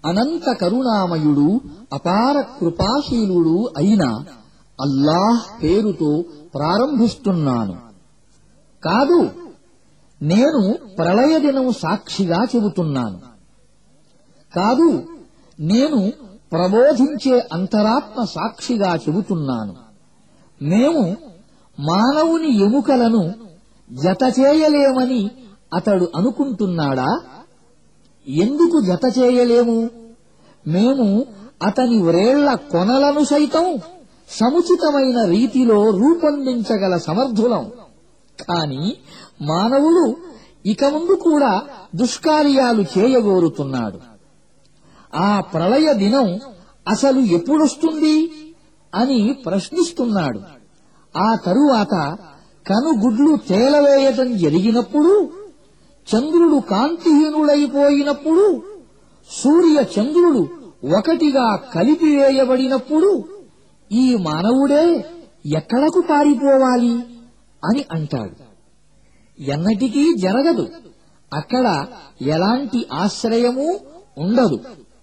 అనంత కరుణామయుడు అపార కృపాశీలుడు అయిన అల్లాహ్ పేరుతో ప్రారంభిస్తున్నాను కాదు నేను ప్రళయ దినం సాక్షిగా చెబుతున్నాను కాదు నేను ప్రబోధించే అంతరాత్మ సాక్షిగా చెబుతున్నాను మేము మానవుని ఎముకలను జత చేయలేమని అతడు అనుకుంటున్నాడా ఎందుకు జత చేయలేము మేము అతని వ్రేళ్ల కొనలను సైతం సముచితమైన రీతిలో రూపొందించగల సమర్థులం కాని మానవుడు ఇక ముందు కూడా దుష్కార్యాలు చేయగోరుతున్నాడు ఆ ప్రళయ దినం అసలు ఎప్పుడొస్తుంది అని ప్రశ్నిస్తున్నాడు ఆ తరువాత కనుగుడ్లు తేలవేయటం జరిగినప్పుడు చంద్రుడు కాంతిహీనుడైపోయినప్పుడు సూర్య చంద్రుడు ఒకటిగా కలిపివేయబడినప్పుడు ఈ మానవుడే ఎక్కడకు పారిపోవాలి అని అంటాడు ఎన్నటికీ జరగదు అక్కడ ఎలాంటి ఆశ్రయము ఉండదు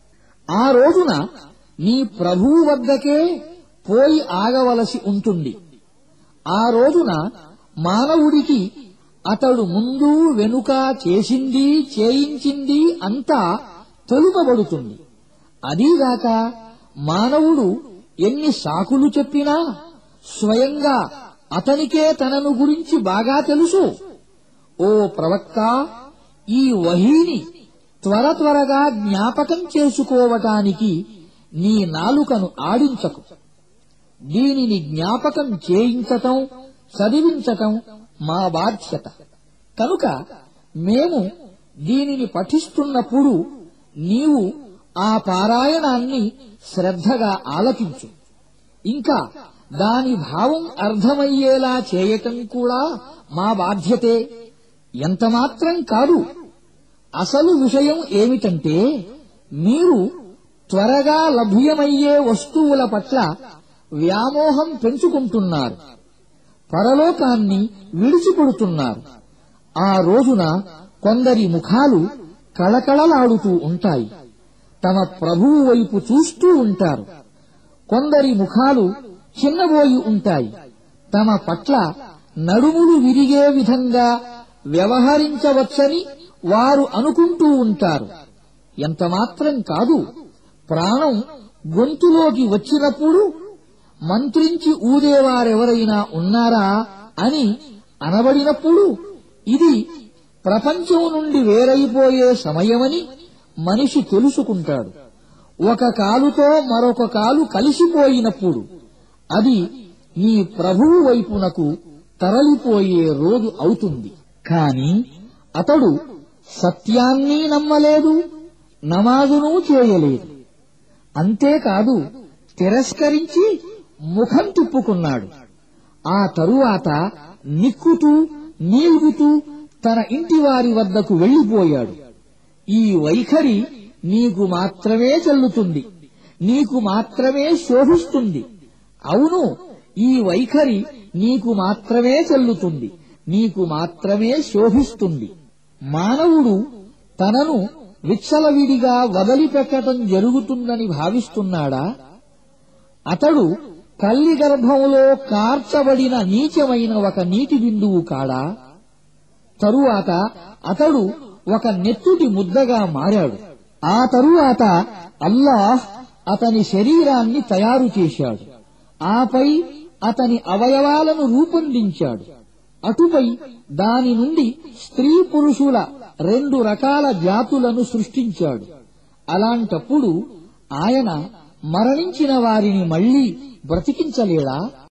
ఆ రోజున నీ ప్రభువు వద్దకే పోయి ఆగవలసి ఉంటుంది ఆ రోజున మానవుడికి అతడు ముందు వెనుక చేసింది చేయించింది అంతా తెలుపబడుతుంది అదీగాక మానవుడు ఎన్ని సాకులు చెప్పినా స్వయంగా అతనికే తనను గురించి బాగా తెలుసు ఓ ప్రవక్త ఈ వహీని త్వర త్వరగా జ్ఞాపకం చేసుకోవటానికి నీ నాలుకను ఆడించకు దీనిని జ్ఞాపకం చేయించటం చదివించటం మా బాధ్యత కనుక మేము దీనిని పఠిస్తున్నప్పుడు నీవు ఆ పారాయణాన్ని శ్రద్ధగా ఆలకించు ఇంకా దాని భావం అర్థమయ్యేలా చేయటం కూడా మా బాధ్యతే ఎంతమాత్రం కాదు అసలు విషయం ఏమిటంటే మీరు త్వరగా లభ్యమయ్యే వస్తువుల పట్ల వ్యామోహం పెంచుకుంటున్నారు పరలోకాన్ని విడిచిపెడుతున్నారు ఆ రోజున కొందరి ముఖాలు కళకళలాడుతూ ఉంటాయి తమ ప్రభువు వైపు చూస్తూ ఉంటారు కొందరి ముఖాలు చిన్నబోయి ఉంటాయి తమ పట్ల నడుములు విరిగే విధంగా వ్యవహరించవచ్చని వారు అనుకుంటూ ఉంటారు ఎంతమాత్రం కాదు ప్రాణం గొంతులోకి వచ్చినప్పుడు మంత్రించి ఊదేవారెవరైనా ఉన్నారా అని అనబడినప్పుడు ఇది ప్రపంచం నుండి వేరైపోయే సమయమని మనిషి తెలుసుకుంటాడు ఒక కాలుతో మరొక కాలు కలిసిపోయినప్పుడు అది నీ ప్రభువు వైపునకు తరలిపోయే రోజు అవుతుంది కాని అతడు సత్యాన్ని నమ్మలేదు నమాజును చేయలేదు అంతేకాదు తిరస్కరించి ముఖం తిప్పుకున్నాడు ఆ తరువాత నిక్కుతూ నీల్గుతూ తన ఇంటివారి వద్దకు వెళ్లిపోయాడు ఈ వైఖరి నీకు మాత్రమే చెల్లుతుంది నీకు మాత్రమే శోభిస్తుంది అవును ఈ వైఖరి నీకు మాత్రమే చెల్లుతుంది నీకు మాత్రమే శోభిస్తుంది మానవుడు తనను విచ్చలవిడిగా వదిలిపెట్టడం జరుగుతుందని భావిస్తున్నాడా అతడు తల్లి గర్భంలో కార్చబడిన నీచమైన ఒక నీటి బిందువు కాడా తరువాత అతడు ఒక నెత్తుటి ముద్దగా మారాడు ఆ తరువాత అల్లాహ్ అతని శరీరాన్ని తయారు చేశాడు ఆపై అతని అవయవాలను రూపొందించాడు అటుపై దాని నుండి స్త్రీ పురుషుల రెండు రకాల జాతులను సృష్టించాడు అలాంటప్పుడు ఆయన మరణించిన వారిని మళ్లీ బ్రతికించలేడా